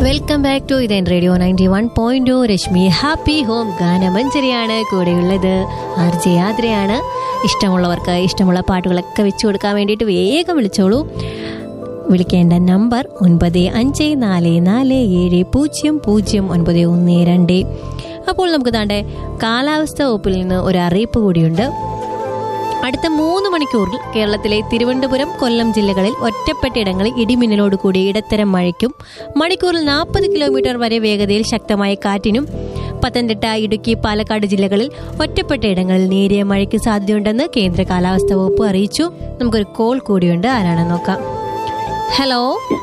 Welcome back to ഇതൻ radio ninety one point two Reshmi happy home ഗാനമഞ്ജരിയാണ് കൂടെയുള്ളത് R J യാത്രയാണ് ഇഷ്ടമുള്ളവർക്ക് ഇഷ്ടമുള്ള പാട്ടുകളൊക്കെ വെച്ചു കൊടുക്കാൻ വേണ്ടിയിട്ട് വേഗം വിളിച്ചോളൂ വിളിക്കേണ്ട നമ്പർ ഒൻപത് അഞ്ച് നാല് നാല് ഏഴ് പൂജ്യം പൂജ്യം ഒൻപത് ഒന്ന് രണ്ട് അപ്പോൾ നമുക്ക് താണ്ടെ കാലാവസ്ഥ വകുപ്പിൽ നിന്ന് ഒരു അറിയിപ്പ് കൂടിയുണ്ട് അടുത്ത മൂന്ന് മണിക്കൂറിൽ കേരളത്തിലെ തിരുവനന്തപുരം കൊല്ലം ജില്ലകളിൽ ഒറ്റപ്പെട്ട ഇടങ്ങളിൽ ഇടിമിന്നലോട് കൂടി ഇടത്തരം മഴയ്ക്കും മണിക്കൂറിൽ നാൽപ്പത് കിലോമീറ്റർ വരെ വേഗതയിൽ ശക്തമായ കാറ്റിനും പത്തനംതിട്ട ഇടുക്കി പാലക്കാട് ജില്ലകളിൽ ഒറ്റപ്പെട്ട ഇടങ്ങളിൽ നേരിയ മഴയ്ക്ക് സാധ്യതയുണ്ടെന്ന് കേന്ദ്ര കാലാവസ്ഥാ വകുപ്പ് അറിയിച്ചു നമുക്കൊരു കോൾ കൂടിയുണ്ട് ആരാണെന്ന് നോക്കാം ഹലോ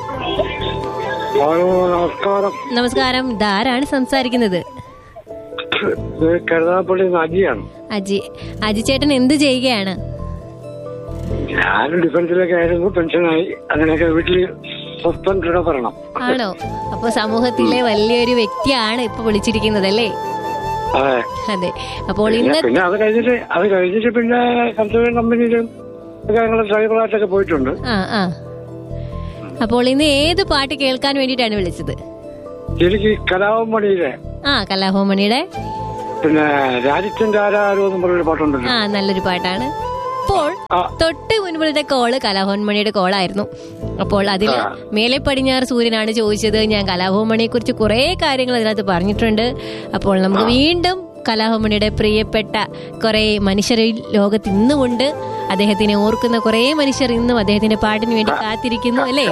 ഹലോ നമസ്കാരം നമസ്കാരം ഇതാരാണ് സംസാരിക്കുന്നത് ഇത് കരുനാഗപ്പള്ളി അജിയാണ് അജി അജി ചേട്ടൻ എന്ത് ചെയ്യുകയാണ് ഞാൻ ഡിഫൻസിലൊക്കെ ആയിരുന്നു പെൻഷനായി അങ്ങനെയൊക്കെ വീട്ടിൽ സസ്പെൻഡ് പറയണം ആണോ അപ്പൊ സമൂഹത്തിലെ വലിയൊരു വ്യക്തിയാണ് ഇപ്പൊ വിളിച്ചിരിക്കുന്നത് അല്ലേ അതെ അതെ അപ്പോൾ പിന്നെ ഇന്ന് പിന്നെ അത് കഴിഞ്ഞിട്ട് അത് കഴിഞ്ഞിട്ട് പിന്നെ കൺസൾട്ടൻ കമ്പനിയിലും ഒക്കെ ഞങ്ങൾ ഡ്രൈവറായിട്ടൊക്കെ പോയിട്ടുണ്ട് ആ ആ അപ്പോൾ ഇന്ന് ഏത് പാട്ട് കേൾക്കാൻ വേണ്ടിയിട്ടാണ് വിളിച്ചത് എനിക്ക് കലാവമണിയിലെ ആ കലാഭവമണിയുടെ പിന്നെ രാജിച്ചന്റെ ആരാരോ എന്ന് പറഞ്ഞൊരു പാട്ടുണ്ടല്ലോ ആ നല്ലൊരു പാട്ടാണ് അപ്പോൾ ആ. തൊട്ട് മുൻപിലത്തെ കോള് കലാഭവൻമണിയുടെ കോളായിരുന്നു അപ്പോൾ അതിൽ ആ. മേലെ പടിഞ്ഞാറ് സൂര്യനാണ് ചോദിച്ചത് ഞാൻ കലാഭവൻമണിയെ കുറിച്ച് കുറെ കാര്യങ്ങൾ അതിനകത്ത് പറഞ്ഞിട്ടുണ്ട് അപ്പോൾ നമുക്ക് വീണ്ടും കലാഭവൻമണിയുടെ പ്രിയപ്പെട്ട കുറെ മനുഷ്യർ ഈ ലോകത്ത് ഇന്നുമുണ്ട് അദ്ദേഹത്തിനെ ഓർക്കുന്ന കുറെ മനുഷ്യർ ഇന്നും അദ്ദേഹത്തിന്റെ പാട്ടിന് വേണ്ടി കാത്തിരിക്കുന്നു അല്ലേ